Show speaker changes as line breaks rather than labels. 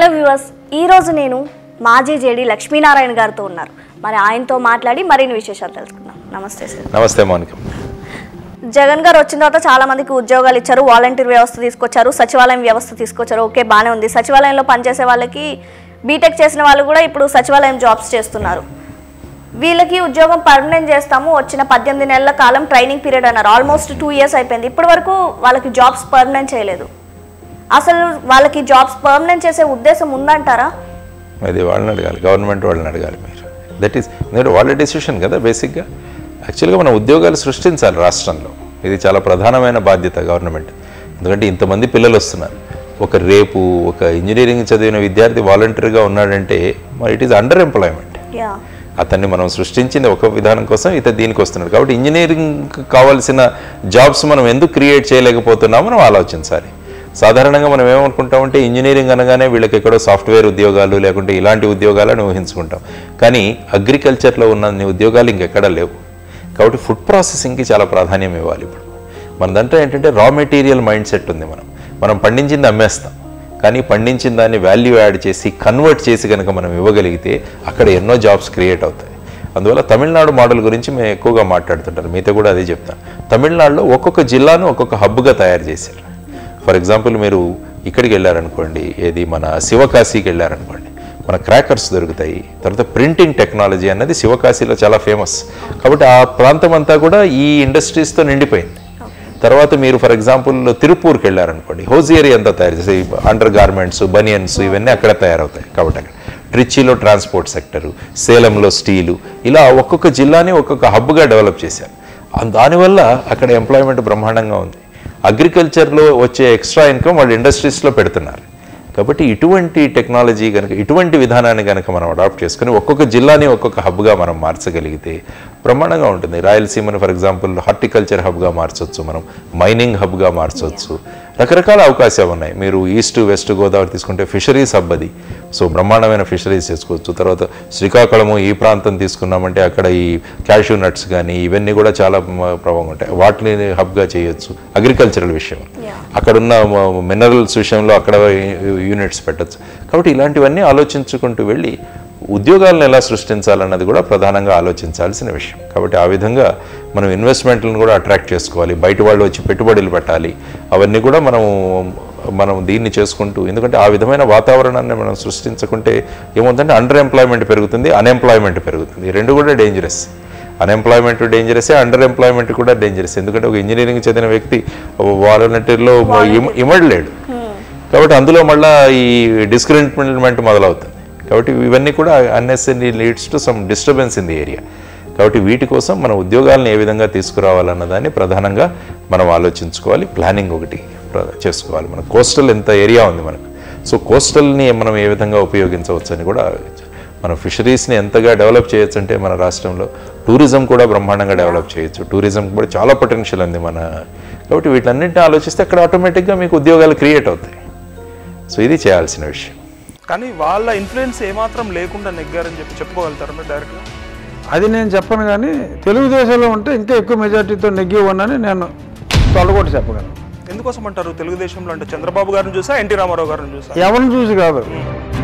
Hello viewers ఈరోజు నేను మాజీ జేడి లక్ష్మీనారాయణ గారితో ఉన్నారు మరి ఆయనతో మాట్లాడి మరిన్ని విశేషాలు తెలుసుకుందాం నమస్తే సార్
నమస్తే మౌనిక
జగన్ గారు వచ్చిన తర్వాత చాలా మందికి ఉద్యోగాలు ఇచ్చారు వాలంటీర్ వ్యవస్థ తీసుకొచ్చారు సచివాలయం వ్యవస్థ తీసుకొచ్చారు ఓకే బాగానే ఉంది సచివాలయంలో పనిచేసే వాళ్ళకి బీటెక్ చేసిన వాళ్ళు కూడా ఇప్పుడు సచివాలయం జాబ్స్ చేస్తున్నారు వీళ్ళకి ఉద్యోగం పర్మనెంట్ చేస్తాము వచ్చిన పద్దెనిమిది నెలల కాలం ట్రైనింగ్ పీరియడ్ అన్నారు ఆల్మోస్ట్ టూ ఇయర్స్ అయిపోయింది ఇప్పటి వరకు వాళ్ళకి జాబ్స్ పర్మనెంట్ చేయలేదు అసలు వాళ్ళకి జాబ్స్ పర్మనెంట్ చేసే ఉద్దేశం ఉందంటారా
అది వాళ్ళని అడగాలి గవర్నమెంట్ వాళ్ళని అడగాలి మీరు దట్ ఈస్ ఎందుకంటే వాళ్ళ డెసిషన్ కదా బేసిక్గా యాక్చువల్గా మనం ఉద్యోగాలు సృష్టించాలి రాష్ట్రంలో ఇది చాలా ప్రధానమైన బాధ్యత గవర్నమెంట్ ఎందుకంటే ఇంతమంది పిల్లలు వస్తున్నారు ఒక రేపు ఒక ఇంజనీరింగ్ చదివిన విద్యార్థి వాలంటీర్గా ఉన్నాడంటే మరి it is under employment
yeah
అతన్ని మనం సృష్టించింది ఒక విధానం కోసం ఇత దీనికి వస్తున్నాడు కాబట్టి ఇంజనీరింగ్ కావాల్సిన జాబ్స్ మనం ఎందుకు క్రియేట్ చేయలేకపోతున్నామో మనం ఆలోచించాలి సాధారణంగా మనం ఏమనుకుంటామంటే ఇంజనీరింగ్ అనగానే వీళ్ళకి ఎక్కడో సాఫ్ట్వేర్ ఉద్యోగాలు లేకుంటే ఇలాంటి ఉద్యోగాలను ఊహించుకుంటాం కానీ అగ్రికల్చర్లో ఉన్న ఉద్యోగాలు ఇంకెక్కడా లేవు కాబట్టి ఫుడ్ ప్రాసెసింగ్కి చాలా ప్రాధాన్యం ఇవ్వాలి ఇప్పుడు మన దాంట్లో ఏంటంటే రా మెటీరియల్ మైండ్ సెట్ ఉంది మనం మనం పండించింది అమ్మేస్తాం కానీ పండించిన దాన్ని వాల్యూ యాడ్ చేసి కన్వర్ట్ చేసి కనుక మనం ఇవ్వగలిగితే అక్కడ ఎన్నో జాబ్స్ క్రియేట్ అవుతాయి అందువల్ల తమిళనాడు మోడల్ గురించి మేము ఎక్కువగా మాట్లాడుతుంటారు మీతో కూడా అదే చెప్తాను తమిళనాడులో ఒక్కొక్క జిల్లాను ఒక్కొక్క హబ్గా తయారు చేశారు ఫర్ ఎగ్జాంపుల్ మీరు ఇక్కడికి వెళ్ళారనుకోండి ఏది మన శివకాశీకి వెళ్ళారనుకోండి మన క్రాకర్స్ దొరుకుతాయి తర్వాత ప్రింటింగ్ టెక్నాలజీ అన్నది శివకాశీలో చాలా ఫేమస్ కాబట్టి ఆ ప్రాంతం అంతా కూడా ఈ ఇండస్ట్రీస్తో నిండిపోయింది తర్వాత మీరు ఫర్ ఎగ్జాంపుల్ తిరుపూర్కి వెళ్ళారనుకోండి హోజియరీ అంతా తయారు చేసి అండర్ గార్మెంట్స్ బనియన్స్ ఇవన్నీ అక్కడ తయారవుతాయి కాబట్టి అక్కడ ట్రిచీలో ట్రాన్స్పోర్ట్ సెక్టరు సేలంలో స్టీలు ఇలా ఒక్కొక్క జిల్లాని ఒక్కొక్క హబ్గా డెవలప్ చేశారు ఆ- దానివల్ల అక్కడ ఎంప్లాయ్మెంట్ బ్రహ్మాండంగా ఉంది అగ్రికల్చర్లో వచ్చే ఎక్స్ట్రా ఇన్కమ్ వాళ్ళు ఇండస్ట్రీస్లో పెడుతున్నారు కాబట్టి ఇటువంటి టెక్నాలజీ కనుక ఇటువంటి విధానాన్ని కనుక మనం అడాప్ట్ చేసుకుని ఒక్కొక్క జిల్లాని ఒక్కొక్క హబ్గా మనం మార్చగలిగితే బ్రహ్మాండంగా ఉంటుంది రాయలసీమని ఫర్ ఎగ్జాంపుల్ హార్టికల్చర్ హబ్గా మార్చవచ్చు మనం మైనింగ్ హబ్గా మార్చవచ్చు రకరకాల అవకాశాలు ఉన్నాయి మీరు ఈస్ట్ వెస్ట్ గోదావరి తీసుకుంటే ఫిషరీస్ హబ్ అది సో బ్రహ్మాండమైన ఫిషరీస్ చేసుకోవచ్చు తర్వాత శ్రీకాకుళము ఈ ప్రాంతం తీసుకున్నామంటే అక్కడ ఈ క్యాష్యూ నట్స్ కానీ ఇవన్నీ కూడా చాలా మ- ప్రభావం ఉంటాయి వాటిని హబ్గా చేయొచ్చు అగ్రికల్చరల్ విషయం
Yeah.
అక్కడున్న మినరల్స్ విషయంలో అక్కడ యూనిట్స్ పెట్టచ్చు కాబట్టి ఇలాంటివన్నీ ఆలోచించుకుంటూ వెళ్ళి ఉద్యోగాలను ఎలా సృష్టించాలన్నది కూడా ప్రధానంగా ఆలోచించాల్సిన విషయం కాబట్టి ఆ విధంగా మనం ఇన్వెస్ట్మెంట్లను కూడా అట్రాక్ట్ చేసుకోవాలి బయట వాళ్ళు వచ్చి పెట్టుబడులు పెట్టాలి అవన్నీ కూడా మనం మనం దీన్ని చేసుకుంటూ ఎందుకంటే ఆ విధమైన వాతావరణాన్ని మనం సృష్టించకుంటే ఏమవుతుందంటే అండర్ ఎంప్లాయ్మెంట్ పెరుగుతుంది అన్ఎంప్లాయ్మెంట్ పెరుగుతుంది ఈ రెండు కూడా dangerous unemployment dangerous under employment కూడా డేంజరస్ ఎందుకంటే ఒక ఇంజనీరింగ్ చదివిన వ్యక్తి వాలంటీర్లో ఇమడలేడు కాబట్టి అందులో మళ్ళీ ఈ డిస్క్రిమినేట్మెంట్ మొదలవుతుంది కాబట్టి ఇవన్నీ కూడా unnecessary leads to some disturbance in the area కాబట్టి వీటి కోసం మన ఉద్యోగాలను ఏ విధంగా తీసుకురావాలన్న దాన్ని ప్రధానంగా మనం ఆలోచించుకోవాలి ప్లానింగ్ ఒకటి ప్ర- చేసుకోవాలి మన కోస్టల్ ఎంత ఏరియా ఉంది మనకు సో కోస్టల్ని మనం ఏ విధంగా ఉపయోగించవచ్చు అని కూడా ఆలోచించాలి. మన ఫిషరీస్ని ఎంతగా డెవలప్ చేయొచ్చు అంటే మన రాష్ట్రంలో టూరిజం కూడా బ్రహ్మాండంగా డెవలప్ చేయొచ్చు టూరిజం కూడా చాలా పొటెన్షియల్ ఉంది మన కాబట్టి వీటన్నింటిని ఆలోచిస్తే అక్కడ ఆటోమేటిక్గా మీకు ఉద్యోగాలు క్రియేట్ అవుతాయి సో ఇది చేయాల్సిన విషయం
కానీ వాళ్ళ ఇన్ఫ్లుయెన్స్ ఏమాత్రం లేకుండా నెగ్గారని చెప్పి చెప్పుకోగలుగుతారు మీరు డైరెక్ట్గా
అది నేను చెప్పను కానీ తెలుగుదేశంలో ఉంటే ఇంకా ఎక్కువ మెజార్టీతో నెగ్గి ఉన్నానని నేను తొలగొట్టి చెప్పగలను
ఎందుకోసం అంటారు తెలుగుదేశంలో అంటే చంద్రబాబు గారిని చూసా ఎన్టీ రామారావు గారిని చూసా
ఎవరిని చూసి కాదు